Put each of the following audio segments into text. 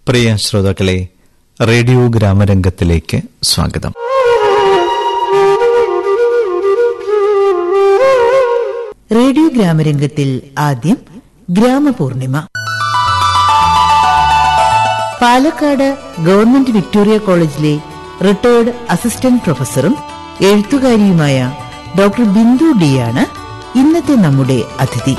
പ്രിയ ശ്രോതാക്കളെ റേഡിയോ ഗ്രാമരംഗത്തിലേക്ക് സ്വാഗതം റേഡിയോ ഗ്രാമരംഗത്തിൽ ആദ്യം ഗ്രാമപൂർണിമ പാലക്കാട് ഗവൺമെന്റ് വിക്ടോറിയ കോളേജിലെ റിട്ടയർഡ് അസിസ്റ്റന്റ് പ്രൊഫസറും എഴുത്തുകാരിയുമായ ഡോക്ടർ ബിന്ദു ഡിയാണ് ഇന്നത്തെ നമ്മുടെ അതിഥി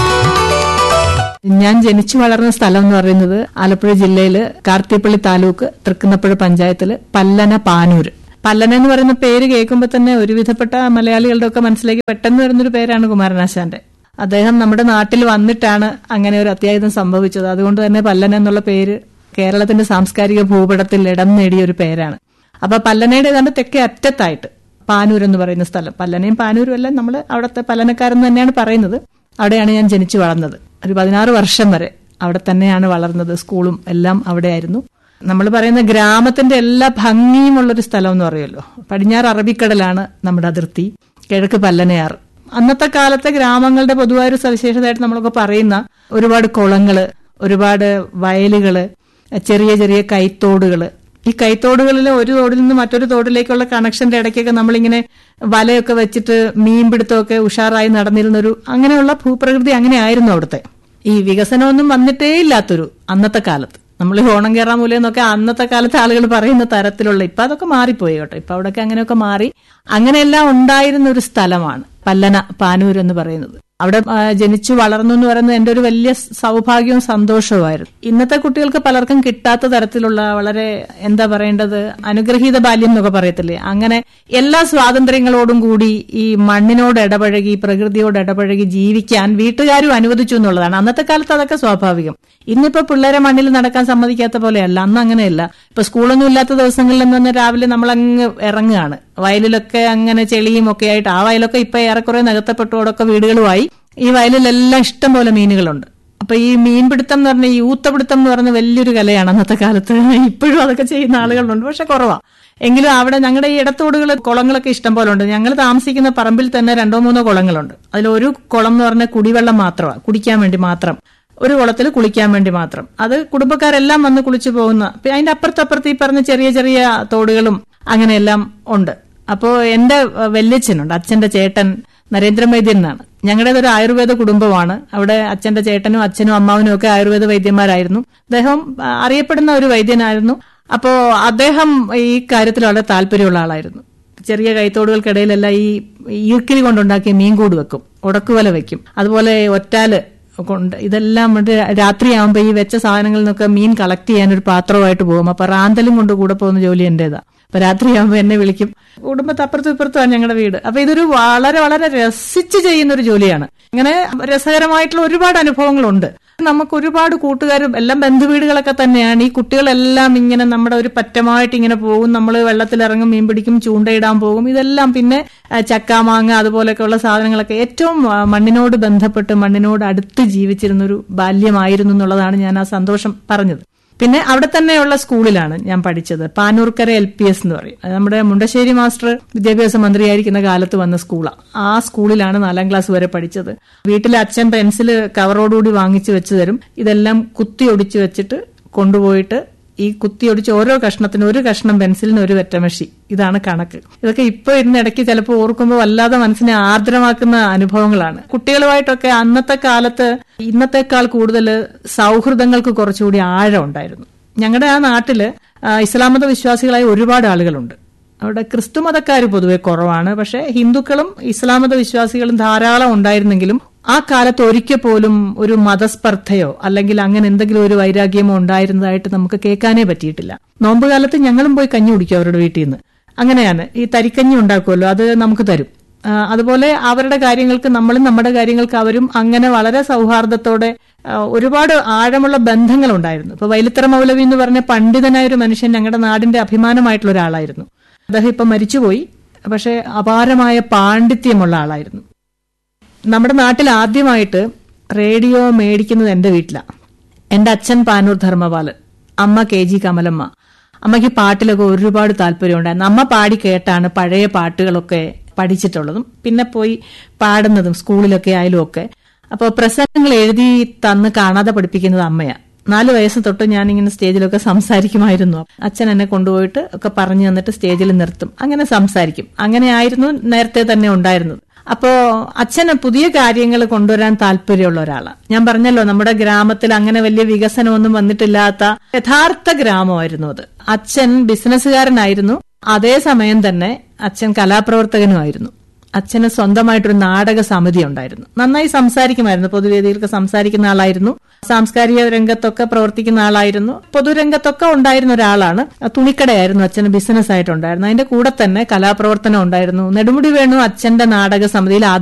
ഞാൻ ജനിച്ചു വളർന്ന സ്ഥലം എന്ന് പറയുന്നത് ആലപ്പുഴ ജില്ലയില് കാർത്തിപ്പള്ളി താലൂക്ക് തൃക്കുന്നപ്പുഴ പഞ്ചായത്തില് പല്ലന പാനൂര് പല്ലന എന്ന് പറയുന്ന പേര് കേൾക്കുമ്പോൾ തന്നെ ഒരുവിധപ്പെട്ട മലയാളികളുടെ ഒക്കെ മനസ്സിലേക്ക് പെട്ടെന്ന് വരുന്നൊരു പേരാണ് കുമാരനാശാന്റെ അദ്ദേഹം നമ്മുടെ നാട്ടിൽ വന്നിട്ടാണ് അങ്ങനെ ഒരു അത്യാഹിതം സംഭവിച്ചത് അതുകൊണ്ട് തന്നെ പല്ലന എന്നുള്ള പേര് കേരളത്തിന്റെ സാംസ്കാരിക ഭൂപടത്തിൽ ഇടം നേടിയ ഒരു പേരാണ് അപ്പൊ പല്ലനയുടെ ഏതാണ്ട് തെക്കേ അറ്റത്തായിട്ട് പാനൂർ എന്ന് പറയുന്ന സ്ഥലം പല്ലനയും പാനൂരും എല്ലാം നമ്മൾ അവിടുത്തെ പല്ലനക്കാരെന്ന് തന്നെയാണ് പറയുന്നത് അവിടെയാണ് ഞാൻ ജനിച്ചു വളർന്നത് ഒരു പതിനാറ് വർഷം വരെ അവിടെ തന്നെയാണ് വളർന്നത് സ്കൂളും എല്ലാം അവിടെയായിരുന്നു നമ്മൾ പറയുന്ന ഗ്രാമത്തിന്റെ എല്ലാ ഭംഗിയുമുള്ളൊരു സ്ഥലം എന്ന് പറയുമല്ലോ പടിഞ്ഞാറ് അറബിക്കടലാണ് നമ്മുടെ അതിർത്തി കിഴക്ക് പല്ലനയാർ അന്നത്തെ കാലത്തെ ഗ്രാമങ്ങളുടെ പൊതുവായൊരു സവിശേഷതയായിട്ട് നമ്മളൊക്കെ പറയുന്ന ഒരുപാട് കുളങ്ങള് ഒരുപാട് വയലുകള് ചെറിയ ചെറിയ കൈത്തോടുകള് ഈ കൈത്തോടുകളിൽ ഒരു തോടിൽ നിന്ന് മറ്റൊരു തോടിലേക്കുള്ള കണക്ഷന്റെ ഇടയ്ക്കൊക്കെ നമ്മളിങ്ങനെ വലയൊക്കെ വെച്ചിട്ട് മീൻപിടുത്തമൊക്കെ ഉഷാറായി നടന്നിരുന്നൊരു അങ്ങനെയുള്ള ഭൂപ്രകൃതി അങ്ങനെയായിരുന്നു അവിടുത്തെ ഈ വികസനമൊന്നും വന്നിട്ടേ ഇല്ലാത്തൊരു അന്നത്തെ കാലത്ത് നമ്മൾ ഈ ഓണം കയറാൻ മൂലെന്നൊക്കെ അന്നത്തെ കാലത്ത് ആളുകൾ പറയുന്ന തരത്തിലുള്ള ഇപ്പൊ അതൊക്കെ മാറിപ്പോയി കേട്ടോ ഇപ്പൊ അവിടെയൊക്കെ അങ്ങനെയൊക്കെ മാറി അങ്ങനെയെല്ലാം ഉണ്ടായിരുന്ന ഒരു സ്ഥലമാണ് പല്ലന പാനൂർ എന്ന് പറയുന്നത് അവിടെ ആ, ജനിച്ചു വളർന്നു എന്ന് പറയുന്നത് എന്റെ ഒരു വലിയ സൗഭാഗ്യവും സന്തോഷവുമായിരുന്നു ഇന്നത്തെ കുട്ടികൾക്ക് പലർക്കും കിട്ടാത്ത തരത്തിലുള്ള വളരെ എന്താ പറയേണ്ടത് അനുഗ്രഹീത ബാല്യം എന്നൊക്കെ പറയത്തില്ലേ അങ്ങനെ എല്ലാ സ്വാതന്ത്ര്യങ്ങളോടും കൂടി ഈ മണ്ണിനോട് ഇടപഴകി പ്രകൃതിയോട് ഇടപഴകി ജീവിക്കാൻ വീട്ടുകാരും അനുവദിച്ചു എന്നുള്ളതാണ് അന്നത്തെ കാലത്ത് അതൊക്കെ സ്വാഭാവികം ഇന്നിപ്പോ പിള്ളേരെ മണ്ണിൽ നടക്കാൻ സമ്മതിക്കാത്ത പോലെയല്ല അന്ന് അങ്ങനെയല്ല ഇപ്പൊ സ്കൂളൊന്നും ഇല്ലാത്ത ദിവസങ്ങളിൽ എന്ന് പറഞ്ഞാൽ രാവിലെ നമ്മൾ അങ്ങ് ഇറങ്ങുകയാണ് വയലിലൊക്കെ അങ്ങനെ ചെളിയും ഒക്കെ ആയിട്ട് ആ വയലൊക്കെ ഇപ്പൊ ഏറെക്കുറെ നികത്തപ്പെട്ടോടൊക്കെ വീടുകളുമായി ഈ വയലിലെല്ലാം ഇഷ്ടം പോലെ മീനുകളുണ്ട് അപ്പൊ ഈ മീൻപിടുത്തം എന്ന് പറഞ്ഞ ഈ ഊത്തപിടുത്തം എന്ന് പറഞ്ഞ വലിയൊരു കലയാണ് അന്നത്തെ കാലത്ത് ഇപ്പോഴും അതൊക്കെ ചെയ്യുന്ന ആളുകളുണ്ട് പക്ഷെ കുറവാ എങ്കിലും അവിടെ ഞങ്ങളുടെ ഈ ഇടത്തോടുകൾ കുളങ്ങളൊക്കെ ഇഷ്ടം പോലെ ഉണ്ട് ഞങ്ങൾ താമസിക്കുന്ന പറമ്പിൽ തന്നെ രണ്ടോ മൂന്നോ കുളങ്ങളുണ്ട് അതിൽ ഒരു കുളം എന്ന് പറഞ്ഞാൽ കുടിവെള്ളം മാത്രമാണ് കുടിക്കാൻ വേണ്ടി മാത്രം ഒരു കുളത്തിൽ കുളിക്കാൻ വേണ്ടി മാത്രം അത് കുടുംബക്കാരെല്ലാം വന്ന് കുളിച്ചു പോകുന്ന പിന്നെ അതിന്റെ അപ്പുറത്തപ്പുറത്ത് ഈ പറഞ്ഞ ചെറിയ ചെറിയ തോടുകളും അങ്ങനെയെല്ലാം ഉണ്ട് അപ്പോ എന്റെ അഹ്, വല്യച്ഛനുണ്ട് അച്ഛന്റെ ചേട്ടൻ നരേന്ദ്രവൈദ്യൻ എന്നാണ് ഞങ്ങളുടേത് ഒരു ആയുർവേദ കുടുംബമാണ് അവിടെ അച്ഛന്റെ ചേട്ടനും അച്ഛനും അമ്മാവനും ഒക്കെ ആയുർവേദ വൈദ്യന്മാരായിരുന്നു അദ്ദേഹം ആ, അറിയപ്പെടുന്ന ഒരു വൈദ്യനായിരുന്നു അപ്പോ അദ്ദേഹം ഈ കാര്യത്തിൽ വളരെ താല്പര്യമുള്ള ആളായിരുന്നു ചെറിയ കൈത്തോടുകൾക്കിടയിലെല്ലാം ഈ ഈർക്കിലി കൊണ്ടുണ്ടാക്കിയ മീൻകൂട് വെക്കും ഉടക്കുവല വെക്കും അതുപോലെ ഒറ്റാല് കൊണ്ട് ഇതെല്ലാം കൊണ്ട് രാത്രിയാകുമ്പോൾ ഈ വെച്ച സാധനങ്ങളിൽ നിന്നൊക്കെ മീൻ കളക്ട് ചെയ്യാൻ ഒരു പാത്രമായിട്ട് പോകും അപ്പൊ റാന്തലും കൊണ്ട് കൂടെ പോകുന്ന ജോലി എന്റേതാ അപ്പൊ രാത്രിയാകുമ്പോൾ എന്നെ വിളിക്കും കുടുംബത്തെ അപ്പുറത്തും ഇപ്പുറത്തുമാണ് ഞങ്ങളുടെ വീട് അപ്പൊ ഇതൊരു വളരെ വളരെ രസിച്ച് ചെയ്യുന്ന ഒരു ജോലിയാണ് ഇങ്ങനെ രസകരമായിട്ടുള്ള ഒരുപാട് അനുഭവങ്ങളുണ്ട് നമുക്ക് ഒരുപാട് കൂട്ടുകാരും എല്ലാം ബന്ധുവീടുകളൊക്കെ തന്നെയാണ് ഈ കുട്ടികളെല്ലാം ഇങ്ങനെ നമ്മുടെ ഒരു പറ്റമായിട്ട് ഇങ്ങനെ പോകും നമ്മൾ വെള്ളത്തിലിറങ്ങും മീൻ പിടിക്കും ചൂണ്ടയിടാൻ പോകും ഇതെല്ലാം പിന്നെ ആ, ചക്ക മാങ്ങ അതുപോലെയൊക്കെയുള്ള സാധനങ്ങളൊക്കെ ഏറ്റവും ആ, മണ്ണിനോട് ബന്ധപ്പെട്ട് മണ്ണിനോട് അടുത്ത് ജീവിച്ചിരുന്ന ഒരു ബാല്യമായിരുന്നു എന്നുള്ളതാണ് ഞാൻ ആ സന്തോഷം പറഞ്ഞത് പിന്നെ അവിടെ തന്നെയുള്ള സ്കൂളിലാണ് ഞാൻ പഠിച്ചത് പാനൂർക്കര എൽ പി എസ് എന്ന് പറയും അത് നമ്മുടെ മുണ്ടശ്ശേരി മാസ്റ്റർ വിദ്യാഭ്യാസ മന്ത്രിയായിരിക്കുന്ന കാലത്ത് വന്ന സ്കൂളാണ് ആ സ്കൂളിലാണ് നാലാം ക്ലാസ് വരെ പഠിച്ചത് വീട്ടിലെ അച്ഛൻ പെൻസിൽ കവറോടുകൂടി വാങ്ങിച്ചു വെച്ച് തരും ഇതെല്ലാം കുത്തി ഒടിച്ചു വെച്ചിട്ട് കൊണ്ടുപോയിട്ട് ഈ കുത്തിയൊടിച്ച് ഓരോ കഷ്ണത്തിന് ഒരു കഷ്ണം പെൻസിലിന് ഒരു വെറ്റമഷി ഇതാണ് കണക്ക് ഇതൊക്കെ ഇപ്പൊ ഇരുന്ന് ഇടയ്ക്ക് ചിലപ്പോൾ ഓർക്കുമ്പോൾ വല്ലാതെ മനസ്സിനെ ആർദ്രമാക്കുന്ന അനുഭവങ്ങളാണ് കുട്ടികളുമായിട്ടൊക്കെ അന്നത്തെ കാലത്ത് ഇന്നത്തെക്കാൾ കൂടുതൽ സൗഹൃദങ്ങൾക്ക് കുറച്ചുകൂടി ആഴം ഉണ്ടായിരുന്നു ഞങ്ങളുടെ ആ നാട്ടില് ആ, ഇസ്ലാം മത വിശ്വാസികളായ ഒരുപാട് ആളുകളുണ്ട് അവിടെ ക്രിസ്തു മതക്കാർ പൊതുവെ കുറവാണ് പക്ഷെ ഹിന്ദുക്കളും ഇസ്ലാം മത വിശ്വാസികളും ധാരാളം ഉണ്ടായിരുന്നെങ്കിലും ആ കാലത്ത് ഒരിക്കൽ പോലും ഒരു മതസ്പർദ്ധയോ അല്ലെങ്കിൽ അങ്ങനെ എന്തെങ്കിലും ഒരു വൈരാഗ്യമോ ഉണ്ടായിരുന്നതായിട്ട് നമുക്ക് കേൾക്കാനേ പറ്റിയിട്ടില്ല നോമ്പ് കാലത്ത് ഞങ്ങളും പോയി കഞ്ഞി കുടിക്കും അവരുടെ വീട്ടിൽ നിന്ന് അങ്ങനെയാണ് ഈ തരിക്കഞ്ഞി ഉണ്ടാക്കുമല്ലോ അത് നമുക്ക് തരും ആ, അതുപോലെ അവരുടെ കാര്യങ്ങൾക്ക് നമ്മളും നമ്മുടെ കാര്യങ്ങൾക്ക് അവരും അങ്ങനെ വളരെ സൗഹാർദ്ദത്തോടെ ആ, ഒരുപാട് ആഴമുള്ള ബന്ധങ്ങൾ ഉണ്ടായിരുന്നു ഇപ്പൊ വൈലിത്തറ മൗലവി എന്ന് പറഞ്ഞ പണ്ഡിതനായ ഒരു മനുഷ്യൻ ഞങ്ങളുടെ നാടിന്റെ അഭിമാനമായിട്ടുള്ള ഒരാളായിരുന്നു അദ്ദേഹം ഇപ്പൊ മരിച്ചുപോയി പക്ഷെ അപാരമായ പാണ്ഡിത്യമുള്ള ആളായിരുന്നു നമ്മുടെ നാട്ടിൽ ആദ്യമായിട്ട് റേഡിയോ മേടിക്കുന്നത് എന്റെ വീട്ടിലാണ് എന്റെ അച്ഛൻ പാനൂർ ധർമ്മപാലൻ അമ്മ കെ ജി കമലമ്മ അമ്മയ്ക്ക് പാട്ടിലൊക്കെ ഒരുപാട് താല്പര്യമുണ്ടായിരുന്നു അമ്മ പാടി കേട്ടാണ് പഴയ പാട്ടുകളൊക്കെ പഠിച്ചിട്ടുള്ളതും പിന്നെ പോയി പാടുന്നതും സ്കൂളിലൊക്കെ ആയാലും ഒക്കെ അപ്പോൾ പ്രസംഗങ്ങൾ എഴുതി തന്ന് കാണാതെ പഠിപ്പിക്കുന്നത് അമ്മയാ നാല് വയസ്സ് തൊട്ട് ഞാനിങ്ങനെ സ്റ്റേജിലൊക്കെ സംസാരിക്കുമായിരുന്നു അച്ഛൻ എന്നെ കൊണ്ടുപോയിട്ട് ഒക്കെ പറഞ്ഞു തന്നിട്ട് സ്റ്റേജിൽ നിർത്തും അങ്ങനെ സംസാരിക്കും അങ്ങനെയായിരുന്നു നേരത്തെ തന്നെ ഉണ്ടായിരുന്നത് അപ്പോ അച്ഛന് പുതിയ കാര്യങ്ങൾ കൊണ്ടുവരാൻ താല്പര്യമുള്ള ഒരാളാണ് ഞാൻ പറഞ്ഞല്ലോ നമ്മുടെ ഗ്രാമത്തിൽ അങ്ങനെ വലിയ വികസനമൊന്നും വന്നിട്ടില്ലാത്ത യഥാർത്ഥ ഗ്രാമമായിരുന്നു അത് അച്ഛൻ ബിസിനസ്സുകാരനായിരുന്നു അതേസമയം തന്നെ അച്ഛൻ കലാപ്രവർത്തകനുമായിരുന്നു അച്ഛന് സ്വന്തമായിട്ടൊരു നാടക സമിതി ഉണ്ടായിരുന്നു നന്നായി സംസാരിക്കുമായിരുന്നു പൊതുവേദിയിലൊക്കെ സംസാരിക്കുന്ന ആളായിരുന്നു സാംസ്കാരിക രംഗത്തൊക്കെ പ്രവർത്തിക്കുന്ന ആളായിരുന്നു പൊതുരംഗത്തൊക്കെ ഉണ്ടായിരുന്ന ഒരാളാണ് തുണിക്കടയായിരുന്നു അച്ഛന് ബിസിനസ് ആയിട്ടുണ്ടായിരുന്നു അതിന്റെ കൂടെ തന്നെ കലാപ്രവർത്തനം ഉണ്ടായിരുന്നു നെടുമുടി വേണു അച്ഛന്റെ നാടക സമിതിയിൽ